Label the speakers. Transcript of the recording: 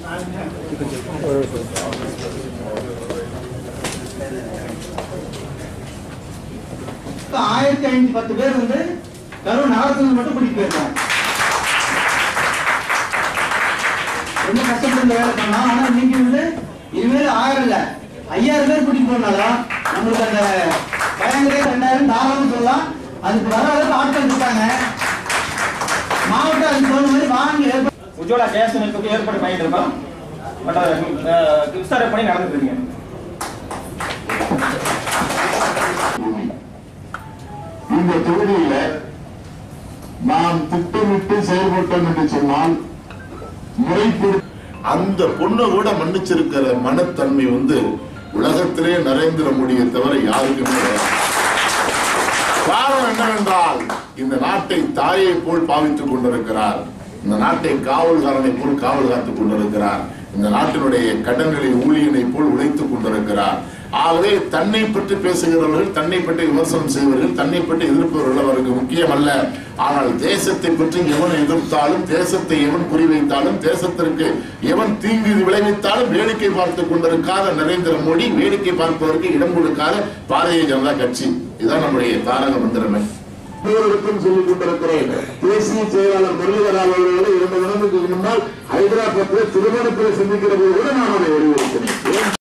Speaker 1: இப்ப ஆயிரத்தி ஐநூத்தி பத்து பேர் வந்து கரூர் நகரத்துல மட்டும் கூட்டிட்டு போயிருக்காங்க ரொம்ப கஷ்டப்பட்டு இந்த வேலை பண்ணோம் ஆனா நீங்க வந்து இனிமேல் ஆயிரம் இல்ல ஐயாயிரம் பேர் கூட்டிட்டு போனாலும் நம்மளுக்கு அந்த பயங்கர ரெண்டாயிரம் தாராளம் சொல்லலாம் அதுக்கு வர அளவுக்கு ஆட்கள் இருக்காங்க மாவட்டம் அதுக்கு தகுந்த மாதிரி வாங்கி ஏற்ப-
Speaker 2: உஜ்வாலா கேஸ் இணைப்புக்கு ஏற்பாடு பண்ணிட்டு இருக்கோம் பட் விசாரணை பண்ணி நடந்துட்டு இருக்கீங்க
Speaker 3: இந்த தொகுதியில நாம் திட்டமிட்டு செயல்பட்டோம் என்று சொன்னால் முறைப்படி
Speaker 4: அந்த பொண்ணை கூட மன்னிச்சிருக்கிற மனத்தன்மை வந்து உலகத்திலே நரேந்திர மோடியை தவிர யாருக்குமே கிடையாது. காரணம் என்னவென்றால் இந்த நாட்டை தாயை போல் பாவித்துக் கொண்டிருக்கிறார் இந்த நாட்டை காவல்காரனை போல் காவல் காத்துக் கொண்டிருக்கிறார் இந்த நாட்டினுடைய கடன்களை ஊழியனை போல் உழைத்துக் கொண்டிருக்கிறார் ஆகவே தன்னை பற்றி பேசுகிறவர்கள் தன்னை பற்றி விமர்சனம் செய்வர்கள் தன்னை பற்றி எதிர்ப்பவர்கள் அவருக்கு முக்கியம் அல்ல ஆனால் தேசத்தை பற்றி எவன் எதிர்த்தாலும் தேசத்தை எவன் குறிவைத்தாலும் தேசத்திற்கு எவன் தீங்கு விளைவித்தாலும் வேடிக்கை பார்த்துக் கொண்டிருக்காத நரேந்திர மோடி வேடிக்கை பார்ப்பதற்கு இடம் கொடுக்காத பாரதிய ஜனதா கட்சி இதுதான் நம்முடைய தாரக மந்திரமே
Speaker 3: அனைவருக்கும் சொல்லிக் கொண்டிருக்கிறேன் தேசிய செயலாளர் முரளிதரன் அவர்களை இரண்டு தினங்களுக்கு முன்னால் ஹைதராபாத்தில் திருமணத்தில் சந்திக்கிற போது கூட நான் அதை வலியுறுத்தினேன் ஏன்